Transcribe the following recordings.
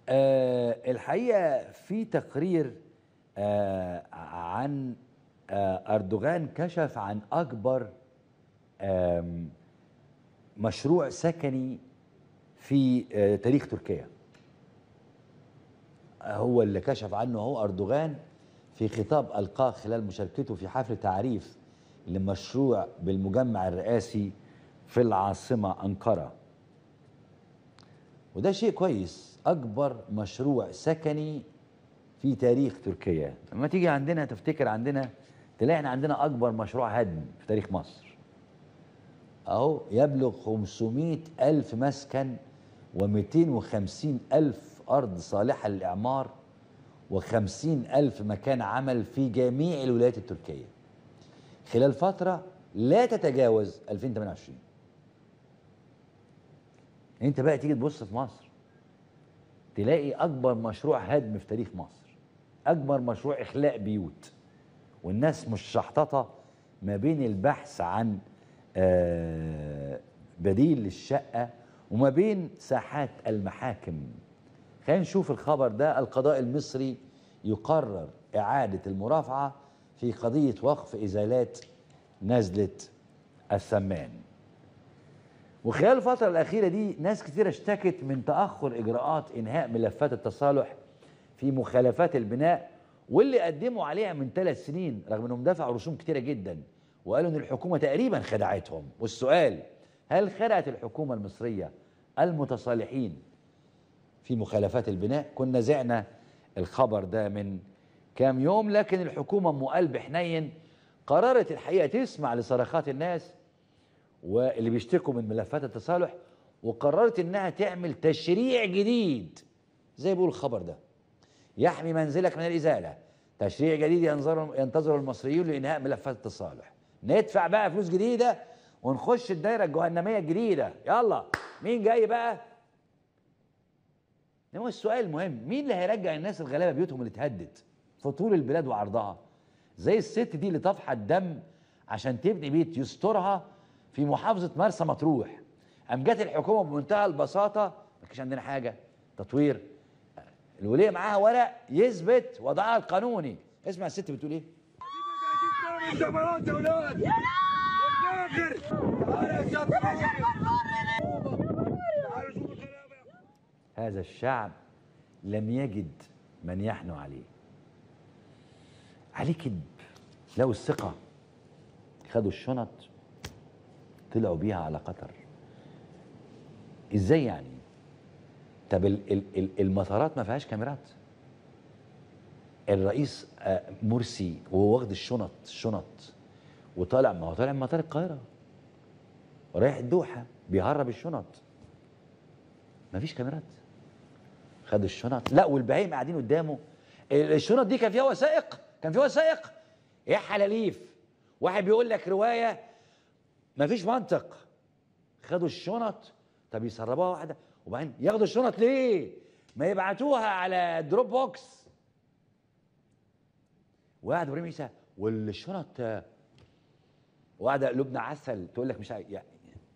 آه الحقيقه في تقرير آه عن آه اردوغان كشف عن اكبر آم، مشروع سكني في آه تاريخ تركيا هو اللي كشف عنه هو اردوغان في خطاب القاه خلال مشاركته في حفل تعريف لمشروع بالمجمع الرئاسي في العاصمه انقره وده شيء كويس اكبر مشروع سكني في تاريخ تركيا لما تيجي عندنا تفتكر عندنا تلاقي احنا عندنا اكبر مشروع هدم في تاريخ مصر اهو يبلغ 500 الف مسكن و250 الف ارض صالحه للاعمار و50 الف مكان عمل في جميع الولايات التركيه خلال فتره لا تتجاوز 2028 انت بقى تيجي تبص في مصر تلاقي اكبر مشروع هدم في تاريخ مصر اكبر مشروع اخلاء بيوت والناس مش شحططه ما بين البحث عن آه، بديل للشقه وما بين ساحات المحاكم خلينا نشوف الخبر ده القضاء المصري يقرر اعاده المرافعه في قضيه وقف ازالات نزله السمان وخلال الفترة الأخيرة دي ناس كتير اشتكت من تأخر إجراءات إنهاء ملفات التصالح في مخالفات البناء واللي قدموا عليها من ثلاث سنين رغم انهم دفعوا رسوم كتيرة جدا وقالوا ان الحكومة تقريبا خدعتهم والسؤال هل خدعت الحكومة المصرية المتصالحين في مخالفات البناء كنا زعنا الخبر ده من كام يوم لكن الحكومة ام قلب حنين قررت الحقيقة تسمع لصرخات الناس واللي بيشتكوا من ملفات التصالح وقررت انها تعمل تشريع جديد زي بيقول الخبر ده يحمي منزلك من الازاله تشريع جديد ينظر ينتظره المصريون لانهاء ملفات التصالح ندفع بقى فلوس جديده ونخش الدايره الجهنميه الجديده يلا مين جاي بقى هو السؤال المهم مين اللي هيرجع الناس الغلابه بيوتهم اللي اتهدت في طول البلاد وعرضها زي الست دي اللي طافحه الدم عشان تبني بيت يسترها في محافظه مرسى مطروح قام جت الحكومه بمنتهى البساطه ما كانش عندنا حاجه تطوير الوليه معاها ورق يثبت وضعها القانوني اسمع الست بتقول ايه الجمرات يا ولاد والناخر تعالوا يا شباب تعالوا شوفوا الغلابه هذا الشعب لم يجد من يحنو عليه عليه كذب لو الثقة خدوا الشنط طلعوا بيها على قطر ازاي يعني طب ال- ال- ال- المطارات ما فيهاش كاميرات الرئيس آه، مرسي وهو واخد الشنط الشنط وطالع ما هو طالع من مطار القاهرة رايح الدوحة بيهرب الشنط ما فيش كاميرات خد الشنط لا والبهايم قاعدين قدامه الشنط دي كان فيها وثائق كان فيها وثائق ايه حلاليف واحد بيقول لك روايه ما فيش منطق خدوا الشنط طب يسربوها واحده وبعدين ياخدوا الشنط ليه ما يبعتوها على دروب بوكس وقعد ابراهيم عيسى والشنط آه، وقاعده لبنى عسل تقول لك مش عارف- يعني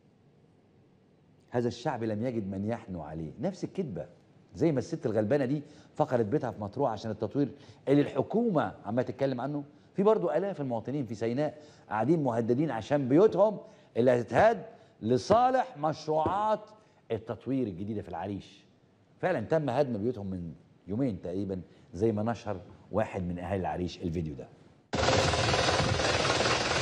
هذا الشعب لم يجد من يحنو عليه نفس الكذبة زي ما الست الغلبانة دي فقدت بيتها في مطروح عشان التطوير اللي الحكومة عمالة تتكلم عنه في برضو آلاف المواطنين في سيناء قاعدين مهددين عشان بيوتهم اللي هتتهد لصالح مشروعات التطوير الجديدة في العريش فعلا تم هدم بيوتهم من يومين تقريبا زي ما نشر واحد من أهالي العريش الفيديو ده